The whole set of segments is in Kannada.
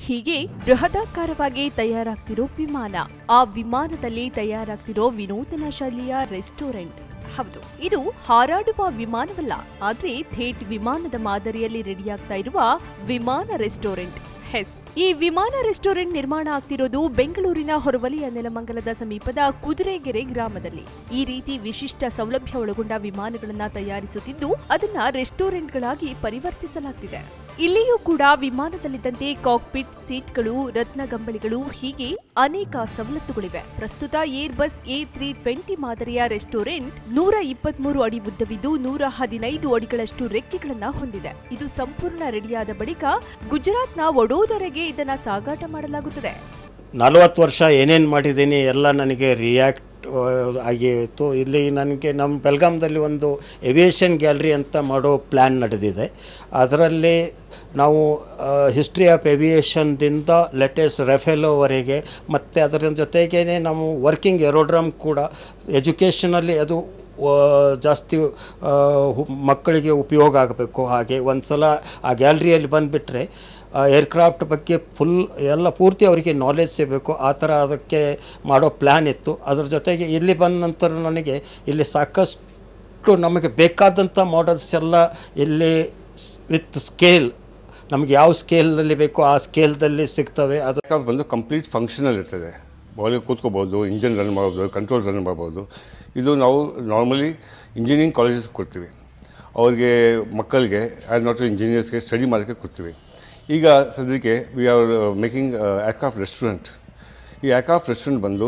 ಹೀಗೆ ಬೃಹದಾಕಾರವಾಗಿ ತಯಾರಾಗ್ತಿರೋ ವಿಮಾನ ಆ ವಿಮಾನದಲ್ಲಿ ತಯಾರಾಗ್ತಿರೋ ವಿನೂತನ ಶೈಲಿಯ ರೆಸ್ಟೋರೆಂಟ್ ಹೌದು ಇದು ಹಾರಾಡುವ ವಿಮಾನವಲ್ಲ ಆದ್ರೆ ಥೇಟ್ ವಿಮಾನದ ಮಾದರಿಯಲ್ಲಿ ರೆಡಿಯಾಗ್ತಾ ಇರುವ ವಿಮಾನ ರೆಸ್ಟೋರೆಂಟ್ ಹೆಸ್ ಈ ವಿಮಾನ ರೆಸ್ಟೋರೆಂಟ್ ನಿರ್ಮಾಣ ಆಗ್ತಿರೋದು ಬೆಂಗಳೂರಿನ ಹೊರವಲಯ ನೆಲಮಂಗಲದ ಸಮೀಪದ ಕುದುರೆಗೆರೆ ಗ್ರಾಮದಲ್ಲಿ ಈ ರೀತಿ ವಿಶಿಷ್ಟ ಸೌಲಭ್ಯ ಒಳಗೊಂಡ ವಿಮಾನಗಳನ್ನ ತಯಾರಿಸುತ್ತಿದ್ದು ಅದನ್ನ ರೆಸ್ಟೋರೆಂಟ್ಗಳಾಗಿ ಪರಿವರ್ತಿಸಲಾಗ್ತಿದೆ ಇಲ್ಲಿಯೂ ಕೂಡ ವಿಮಾನದಲ್ಲಿದ್ದಂತೆ ಕಾಕ್ಪಿಟ್ ಸೀಟ್ಗಳು ರತ್ನಗಂಬಳಿಗಳು ಹೀಗೆ ಅನೇಕ ಸವಲತ್ತುಗಳಿವೆ ಪ್ರಸ್ತುತ Airbus A three twenty ಮಾದರಿಯ ರೆಸ್ಟೋರೆಂಟ್ ನೂರ ಇಪ್ಪತ್ಮೂರು ಅಡಿ ಉದ್ದವಿದ್ದು ನೂರ ಹದಿನೈದು ಅಡಿಗಳಷ್ಟು ರೆಕ್ಕೆಗಳನ್ನ ಹೊಂದಿದೆ ಇದು ಸಂಪೂರ್ಣ ರೆಡಿಯಾದ ಬಳಿಕ ಗುಜರಾತ್ನ ವಡೋದರೆಗೆ ಇದನ್ನ ಸಾಗಾಟ ಮಾಡಲಾಗುತ್ತದೆ ನಲವತ್ತು ವರ್ಷ ಏನೇನು ಮಾಡಿದ್ದೀನಿ ಎಲ್ಲ ನನಗೆ ರಿಯಾಕ್ಟ್ ಆಗಿತ್ತು ಇಲ್ಲಿ ನನಗೆ ನಮ್ಮ ಬೆಲ್ಗಾಮ್ದಲ್ಲಿ ಒಂದು ಏವಿಯೇಷನ್ ಗ್ಯಾಲರಿ ಅಂತ ಮಾಡೋ ಪ್ಲ್ಯಾನ್ ನಡೆದಿದೆ ಅದರಲ್ಲಿ ನಾವು ಹಿಸ್ಟ್ರಿ ಆಫ್ ಏವಿಯೇಷನ್ದಿಂದ ಲೆಟೆಸ್ಟ್ ರೆಫೆಲೋವರೆಗೆ ಮತ್ತು ಅದರ ಜೊತೆಗೇ ನಾವು ವರ್ಕಿಂಗ್ ಏರೋಡ್ರಮ್ ಕೂಡ ಎಜುಕೇಷನಲ್ಲಿ ಅದು ಆ, ಜಾಸ್ತಿ ಆ, ಹು- ಮಕ್ಕಳಿಗೆ ಉಪಯೋಗ ಆಗಬೇಕು ಹಾಗೆ ಒಂದು ಸಲ ಆ ಗ್ಯಾಲರಿಯಲ್ಲಿ ಬಂದುಬಿಟ್ರೆ ಏರ್ಕ್ರಾಫ್ಟ್ ಬಗ್ಗೆ ಫುಲ್ ಎಲ್ಲ ಪೂರ್ತಿ ಅವರಿಗೆ ನಾಲೆಜ್ ಸಿಗಬೇಕು ಆ ಥರ ಅದಕ್ಕೆ ಮಾಡೋ ಪ್ಲ್ಯಾನ್ ಇತ್ತು ಅದ್ರ ಜೊತೆಗೆ ಇಲ್ಲಿ ಬಂದ ನಂತರ ನನಗೆ ಇಲ್ಲಿ ಸಾಕಷ್ಟು ನಮಗೆ ಬೇಕಾದಂಥ ಮಾಡೆಲ್ಸ್ ಎಲ್ಲ ಇಲ್ಲಿ ವಿತ್ ಸ್ಕೇಲ್ ನಮಗೆ ಯಾವ ಸ್ಕೇಲಲ್ಲಿ ಬೇಕೋ ಆ ಸ್ಕೇಲ್ದಲ್ಲಿ ಸಿಗ್ತವೆ ಅದು ಏರ್ಕ್ರಾಫ್ಟ್ ಬಂದು ಕಂಪ್ಲೀಟ್ ಫಂಕ್ಷನಲ್ ಇರ್ತದೆ ಒಳಗೆ ಕೂತ್ಕೋಬೋದು ಇಂಜಿನ್ ರನ್ ಮಾಡ್ಬೋದು ಕಂಟ್ರೋಲ್ ರನ್ ಮಾಡ್ಬೋದು ಇದು ನಾವು ನಾರ್ಮಲಿ ಇಂಜಿನಿಯರಿಂಗ್ ಕಾಲೇಜಸ್ ಕೊಡ್ತೀವಿ ಅವ್ರಿಗೆ ಮಕ್ಕಳಿಗೆ ಆ್ಯರೋನಾಟಿಕಲ್ ಇಂಜಿನಿಯರ್ಸ್ಗೆ ಸ್ಟಡಿ ಮಾಡೋಕ್ಕೆ ಕೊಡ್ತೀವಿ ಈಗ ಸದ್ಯಕ್ಕೆ we are making aircraft restaurant ಈ ಏರ್ಕ್ರಾಫ್ಟ್ ರೆಸ್ಟೋರೆಂಟ್ ಬಂದು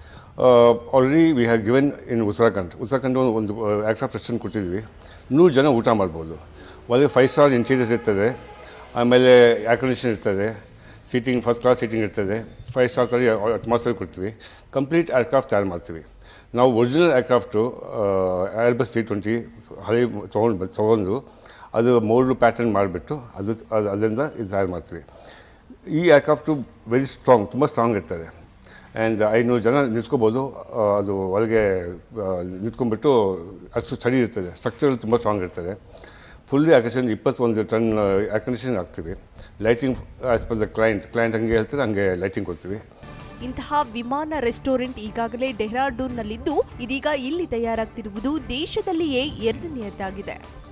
already we have given in Uttarakhand Uttarakhand ಒಂದು ಏರ್ಕ್ರಾಫ್ಟ್ ರೆಸ್ಟೋರೆಂಟ್ ಕೊಟ್ಟಿದ್ವಿ ನೂರು ಜನ ಊಟ ಮಾಡ್ಬೋದು ಒಳಗೆ ಫೈವ್ ಸ್ಟಾರ್ ಇಂಟೀರಿಯರ್ಸ್ ಇರ್ತದೆ ಆಮೇಲೆ ಏರ್ ಕಂಡೀಷನ್ ಇರ್ತದೆ ಸೀಟಿಂಗ್ ಫಸ್ಟ್ ಕ್ಲಾಸ್ ಸೀಟಿಂಗ್ ಇರ್ತದೆ ಫೈವ್ ಸ್ಟಾರ್ ಥರ ಅಟ್ಮಾಸ್ಫಿಯರ್ ಕೊಡ್ತೀವಿ ಕಂಪ್ಲೀಟ್ ಏರ್ಕ್ರಾಫ್ಟ್ ತಯಾರು ಮಾಡ್ತೀವಿ ನಾವು original aircraft Airbus three twenty ಹಳೆ ತೊಗೊಂಡು ತೊಗೊಂಡು ಅದು ಮೋಲ್ಡ್ ಪ್ಯಾಟರ್ನ್ ಮಾಡಿಬಿಟ್ಟು ಅದು ಅದು ಅದರಿಂದ ಇದು ತಯಾರು ಮಾಡ್ತೀವಿ ಈ ಏರ್ಕ್ರಾಫ್ಟು ವೆರಿ ಸ್ಟ್ರಾಂಗ್ ತುಂಬ ಸ್ಟ್ರಾಂಗ್ ಇರ್ತದೆ ಆ್ಯಂಡ್ ಐನೂರು ಜನ ನಿಂತ್ಕೋಬೋದು ಆ, ಅದು ಒಳಗೆ ಆ, ನಿಂತ್ಕೊಂಡ್ಬಿಟ್ಟು ಅಷ್ಟು ಸ್ಟಡಿ ಇರ್ತದೆ ಸ್ಟ್ರಕ್ಚರ್ ತುಂಬ ಸ್ಟ್ರಾಂಗ್ ಇರ್ತದೆ ಫುಲ್ಲಿ ಆಕರ್ಷನ್ ಇಪ್ಪತ್ತೊಂದು ಟನ್ ಆಕರ್ಷನ್ ಹಾಕ್ತೀವಿ lighting as per the client client ಹಂಗೆ ಹೇಳ್ತಾರೆ ಹಂಗೆ ಲೈಟಿಂಗ್ ಕೊಡ್ತೀವಿ ಇಂತಹ ವಿಮಾನ ರೆಸ್ಟೋರೆಂಟ್ ಈಗಾಗಲೇ ಡೆಹ್ರಾಡೂನ್ನಲ್ಲಿದ್ದು ಇದೀಗ ಇಲ್ಲಿ ತಯಾರಾಗ್ತಿರುವುದು ದೇಶದಲ್ಲಿಯೇ ಎರಡನೆಯದ್ದಾಗಿದೆ